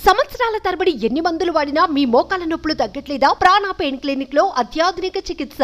సంవత్సరాల తరబడి ఎన్ని మందులు వాడినా మీ మోకాల నొప్పులు తగ్గట్లేదా ప్రాణ పెయిన్ క్లినిక్ లో అత్యాధునిక చికిత్స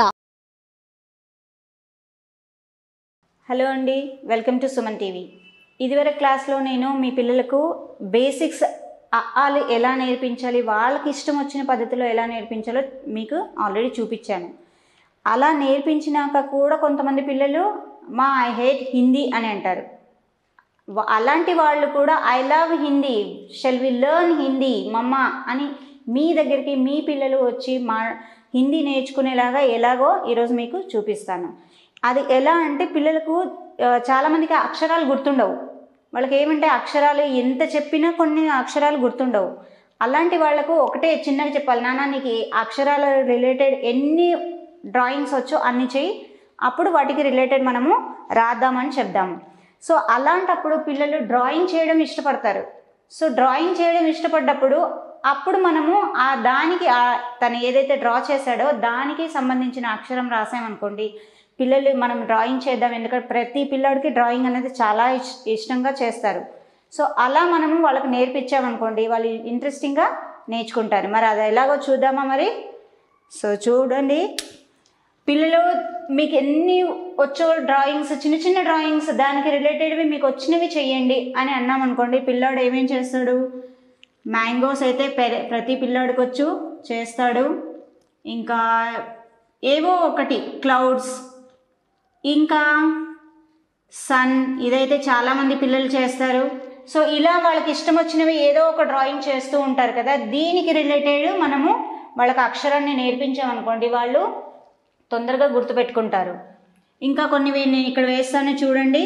హలో అండి వెల్కమ్ టు సుమన్ టీవీ ఇదివరకు క్లాస్లో నేను మీ పిల్లలకు బేసిక్స్ అఆలు ఎలా నేర్పించాలి వాళ్ళకి ఇష్టం వచ్చిన పద్ధతిలో ఎలా నేర్పించాలో మీకు ఆల్రెడీ చూపించాను అలా నేర్పించినాక కూడా కొంతమంది పిల్లలు మా ఐ హేట్ హిందీ అని అంటారు వా- అలాంటి వాళ్ళు కూడా I love Hindi shall we learn Hindi మమ్మ అని మీ దగ్గరికి మీ పిల్లలు వచ్చి మా హిందీ నేర్చుకునేలాగా ఎలాగో ఈరోజు మీకు చూపిస్తాను అది ఎలా అంటే పిల్లలకు ఆ, చాలామందికి అక్షరాలు గుర్తుండవు వాళ్ళకి ఏమంటే అక్షరాలు ఎంత చెప్పినా కొన్ని అక్షరాలు గుర్తుండవు అలాంటి వాళ్ళకు ఒకటే చిన్నగా చెప్పాలి నాన్న నీకు ఈ అక్షరాల రిలేటెడ్ ఎన్ని డ్రాయింగ్స్ వచ్చో అన్ని చెయ్యి అప్పుడు వాటికి రిలేటెడ్ మనము రాద్దామని చెప్దాము సో అలాంటప్పుడు పిల్లలు డ్రాయింగ్ చేయడం ఇష్టపడతారు సో డ్రాయింగ్ చేయడం ఇష్టపడ్డప్పుడు అప్పుడు మనము ఆ దానికి ఆ తను ఏదైతే డ్రా చేశాడో దానికి సంబంధించిన అక్షరం రాసామనుకోండి పిల్లలు మనం డ్రాయింగ్ చేద్దాం ఎందుకంటే ప్రతి పిల్లాడికి డ్రాయింగ్ అనేది చాలా ఇష్ ఇష్టంగా చేస్తారు సో అలా మనము వాళ్ళకి నేర్పించామనుకోండి వాళ్ళు ఇంట్రెస్టింగ్గా నేర్చుకుంటారు మరి అది ఎలాగో చూద్దామా మరి సో చూడండి పిల్లలు మీకు ఎన్ని వచ్చో డ్రాయింగ్స్ చిన్న చిన్న డ్రాయింగ్స్ దానికి రిలేటెడ్వి మీకు వచ్చినవి చెయ్యండి అని అన్నాం అనుకోండి పిల్లాడు ఏమేం చేస్తాడు మ్యాంగోస్ అయితే పెర- ప్రతి పిల్లాడికి వచ్చు చేస్తాడు ఇంకా ఏవో ఒకటి క్లౌడ్స్ ఇంకా సన్ ఇదైతే చాలామంది పిల్లలు చేస్తారు సో ఇలా వాళ్ళకి ఇష్టం వచ్చినవి ఏదో ఒక డ్రాయింగ్ చేస్తూ ఉంటారు కదా దీనికి రిలేటెడ్ మనము వాళ్ళకి అక్షరాన్ని నేర్పించామనుకోండి వాళ్ళు తొందరగా గుర్తుపెట్టుకుంటారు ఇంకా కొన్ని వే- నేను ఇక్కడ వేస్తాను చూడండి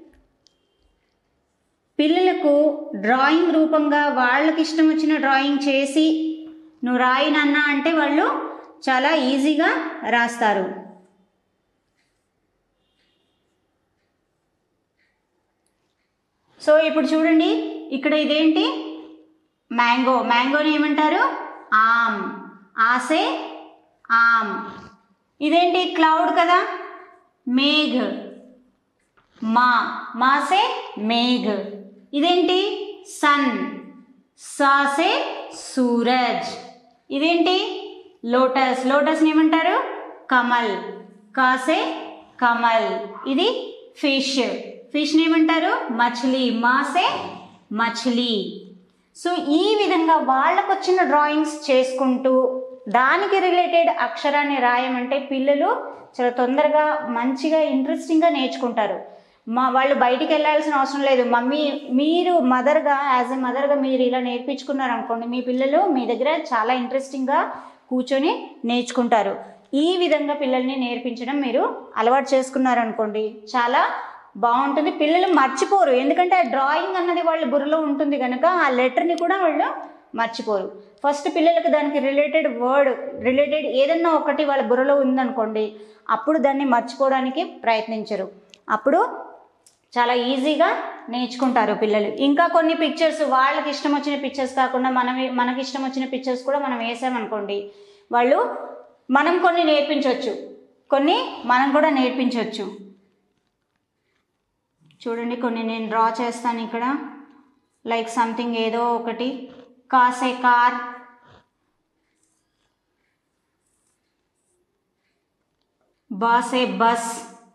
పిల్లలకు డ్రాయింగ్ రూపంగా వాళ్ళకి ఇష్టం వచ్చిన డ్రాయింగ్ చేసి నువ్వు రాయినన్నా అంటే వాళ్ళు చాలా ఈజీగా రాస్తారు సో ఇప్పుడు చూడండి ఇక్కడ ఇదేంటి మ్యాంగో మ్యాంగోని ఏమంటారు ఆమ్ ఆసే ఆమ్ ఇదేంటి క్లౌడ్ కదా మేఘ్ మా మాసే మేఘ్ ఇదేంటి సన్ సాసే సూరజ్ ఇదేంటి లోటస్ లోటస్ని ఏమంటారు కమల్ కాసే కమల్ ఇది ఫిష్ ఫిష్ని ఏమంటారు మछली మాసే మछली సో ఈ విధంగా వాళ్ళకు వచ్చిన డ్రాయింగ్స్ చేసుకుంటూ దానికి రిలేటెడ్ అక్షరాన్ని రాయమంటే పిల్లలు చాలా తొందరగా మంచిగా ఇంట్రెస్టింగ్గా నేర్చుకుంటారు మా వాళ్ళు బయటికి వెళ్ళాల్సిన అవసరం లేదు మమ్మీ మీరు మదర్గా యాజ్ ఎ మదర్గా మీరు ఇలా నేర్పించుకున్నారు అనుకోండి మీ పిల్లలు మీ దగ్గర చాలా ఇంట్రెస్టింగ్గా కూర్చొని నేర్చుకుంటారు ఈ విధంగా పిల్లల్ని నేర్పించడం మీరు అలవాటు చేసుకున్నారనుకోండి చాలా బాగుంటుంది పిల్లలు మర్చిపోరు ఎందుకంటే ఆ డ్రాయింగ్ అన్నది వాళ్ళ బుర్రలో ఉంటుంది కనుక ఆ లెటర్ని కూడా వాళ్ళు మర్చిపోరు ఫస్ట్ పిల్లలకు దానికి రిలేటెడ్ వర్డ్ రిలేటెడ్ ఏదన్నా ఒకటి వాళ్ళ బుర్రలో ఉందనుకోండి అప్పుడు దాన్ని మర్చిపోవడానికి ప్రయత్నించరు అప్పుడు చాలా ఈజీగా నేర్చుకుంటారు పిల్లలు ఇంకా కొన్ని పిక్చర్స్ వాళ్ళకి ఇష్టం వచ్చిన పిక్చర్స్ కాకుండా మనం మనకి ఇష్టం వచ్చిన పిక్చర్స్ కూడా మనం వేసామనుకోండి వాళ్ళు మనం కొన్ని నేర్పించవచ్చు కొన్ని మనం కూడా నేర్పించవచ్చు చూడండి కొన్ని నేను డ్రా చేస్తాను ఇక్కడ లైక్ సంథింగ్ ఏదో ఒకటి కాసే కార్ బాసే బస్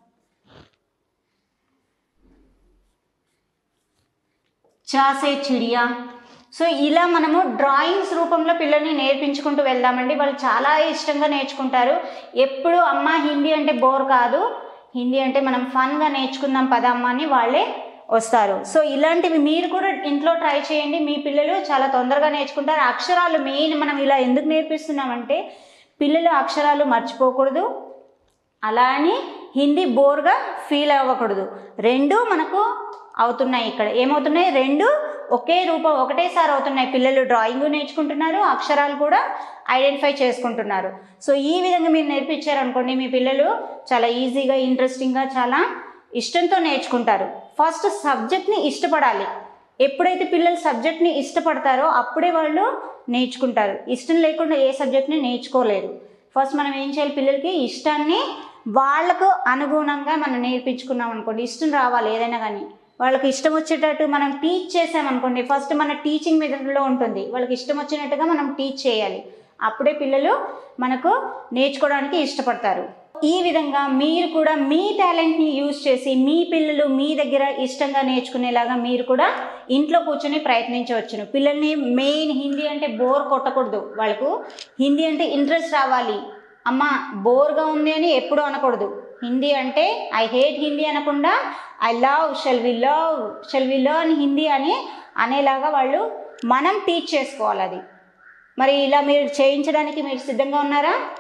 చాసే చిడియా సో ఇలా మనము డ్రాయింగ్స్ రూపంలో పిల్లల్ని నేర్పించుకుంటూ వెళ్దామండి వాళ్ళు చాలా ఇష్టంగా నేర్చుకుంటారు ఎప్పుడు అమ్మ హిందీ అంటే బోర్ కాదు హిందీ అంటే మనం ఫన్గా నేర్చుకుందాం పదమ్మ అని వాళ్ళే వస్తారు సో ఇలాంటివి మీరు కూడా ఇంట్లో ట్రై చేయండి మీ పిల్లలు చాలా తొందరగా నేర్చుకుంటారు అక్షరాలు మెయిన్ మనం ఇలా ఎందుకు నేర్పిస్తున్నామంటే పిల్లలు అక్షరాలు మర్చిపోకూడదు అలా అని హిందీ బోర్గా ఫీల్ అవ్వకూడదు రెండు మనకు అవుతున్నాయి ఇక్కడ ఏమవుతున్నాయి రెండు ఒకే రూపం ఒకటేసారి అవుతున్నాయి పిల్లలు డ్రాయింగ్ నేర్చుకుంటున్నారు అక్షరాలు కూడా ఐడెంటిఫై చేసుకుంటున్నారు సో ఈ విధంగా మీరు నేర్పించారనుకోండి మీ పిల్లలు చాలా ఈజీగా ఇంట్రెస్టింగ్గా చాలా ఇష్టంతో నేర్చుకుంటారు ఫస్ట్ సబ్జెక్ట్ని ఇష్టపడాలి ఎప్పుడైతే పిల్లలు సబ్జెక్ట్ని ఇష్టపడతారో అప్పుడే వాళ్ళు నేర్చుకుంటారు ఇష్టం లేకుండా ఏ సబ్జెక్ట్ని నేర్చుకోలేరు ఫస్ట్ మనం ఏం చేయాలి పిల్లలకి ఇష్టాన్ని వాళ్ళకు అనుగుణంగా మనం నేర్పించుకున్నాం అనుకోండి ఇష్టం రావాలి ఏదైనా కానీ వాళ్ళకి ఇష్టం వచ్చేటట్టు మనం టీచ్ చేసామనుకోండి ఫస్ట్ మన టీచింగ్ మెథడ్లో ఉంటుంది వాళ్ళకి ఇష్టం వచ్చినట్టుగా మనం టీచ్ చేయాలి అప్పుడే పిల్లలు మనకు నేర్చుకోవడానికి ఇష్టపడతారు ఈ విధంగా మీరు కూడా మీ టాలెంట్ని యూజ్ చేసి మీ పిల్లలు మీ దగ్గర ఇష్టంగా నేర్చుకునేలాగా మీరు కూడా ఇంట్లో కూర్చొని ప్రయత్నించవచ్చును పిల్లల్ని మెయిన్ హిందీ అంటే బోర్ కొట్టకూడదు వాళ్ళకు హిందీ అంటే ఇంట్రెస్ట్ రావాలి అమ్మ బోర్గా ఉంది అని ఎప్పుడు అనకూడదు హిందీ అంటే ఐ హేట్ హిందీ అనకుండా I love shall we love shall we learn Hindi అని అనేలాగా వాళ్ళు మనం టీచ్ చేసుకోవాలి అది మరి ఇలా మీరు చేయించడానికి మీరు సిద్ధంగా ఉన్నారా